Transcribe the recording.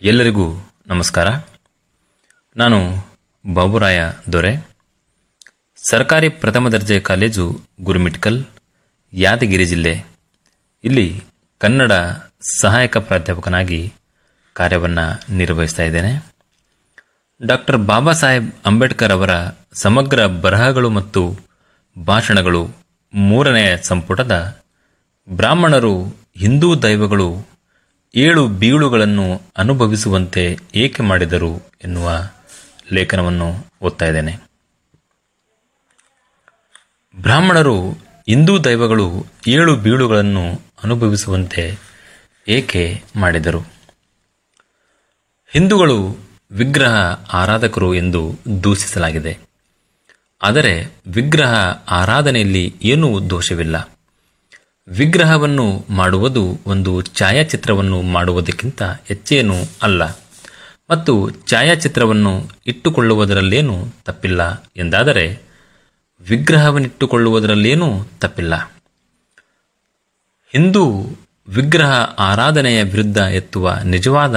ಎಲ್ಲರಿಗೂ ನಮಸ್ಕಾರ ನಾನು ಬಾಬುರಾಯ ದೊರೆ ಸರ್ಕಾರಿ ಪ್ರಥಮ ದರ್ಜೆ ಕಾಲೇಜು ಗುರುಮಿಟ್ಕಲ್ ಯಾದಗಿರಿ ಜಿಲ್ಲೆ ಇಲ್ಲಿ ಕನ್ನಡ ಸಹಾಯಕ ಪ್ರಾಧ್ಯಾಪಕನಾಗಿ ಕಾರ್ಯವನ್ನು ನಿರ್ವಹಿಸ್ತಾ ಇದ್ದೇನೆ ಡಾಕ್ಟರ್ ಬಾಬಾ ಸಾಹೇಬ್ ಅಂಬೇಡ್ಕರ್ ಅವರ ಸಮಗ್ರ ಬರಹಗಳು ಮತ್ತು ಭಾಷಣಗಳು ಮೂರನೆಯ ಸಂಪುಟದ ಬ್ರಾಹ್ಮಣರು ಹಿಂದೂ ದೈವಗಳು ಏಳು ಬೀಳುಗಳನ್ನು ಅನುಭವಿಸುವಂತೆ ಏಕೆ ಮಾಡಿದರು ಎನ್ನುವ ಲೇಖನವನ್ನು ಓದ್ತಾ ಇದ್ದೇನೆ ಬ್ರಾಹ್ಮಣರು ಹಿಂದೂ ದೈವಗಳು ಏಳು ಬೀಳುಗಳನ್ನು ಅನುಭವಿಸುವಂತೆ ಏಕೆ ಮಾಡಿದರು ಹಿಂದೂಗಳು ವಿಗ್ರಹ ಆರಾಧಕರು ಎಂದು ದೂಷಿಸಲಾಗಿದೆ ಆದರೆ ವಿಗ್ರಹ ಆರಾಧನೆಯಲ್ಲಿ ಏನೂ ದೋಷವಿಲ್ಲ ವಿಗ್ರಹವನ್ನು ಮಾಡುವುದು ಒಂದು ಛಾಯಾಚಿತ್ರವನ್ನು ಮಾಡುವುದಕ್ಕಿಂತ ಹೆಚ್ಚೇನೂ ಅಲ್ಲ ಮತ್ತು ಛಾಯಾಚಿತ್ರವನ್ನು ಇಟ್ಟುಕೊಳ್ಳುವುದರಲ್ಲೇನೂ ತಪ್ಪಿಲ್ಲ ಎಂದಾದರೆ ವಿಗ್ರಹವನ್ನಿಟ್ಟುಕೊಳ್ಳುವುದರಲ್ಲೇನೂ ತಪ್ಪಿಲ್ಲ ಹಿಂದೂ ವಿಗ್ರಹ ಆರಾಧನೆಯ ವಿರುದ್ಧ ಎತ್ತುವ ನಿಜವಾದ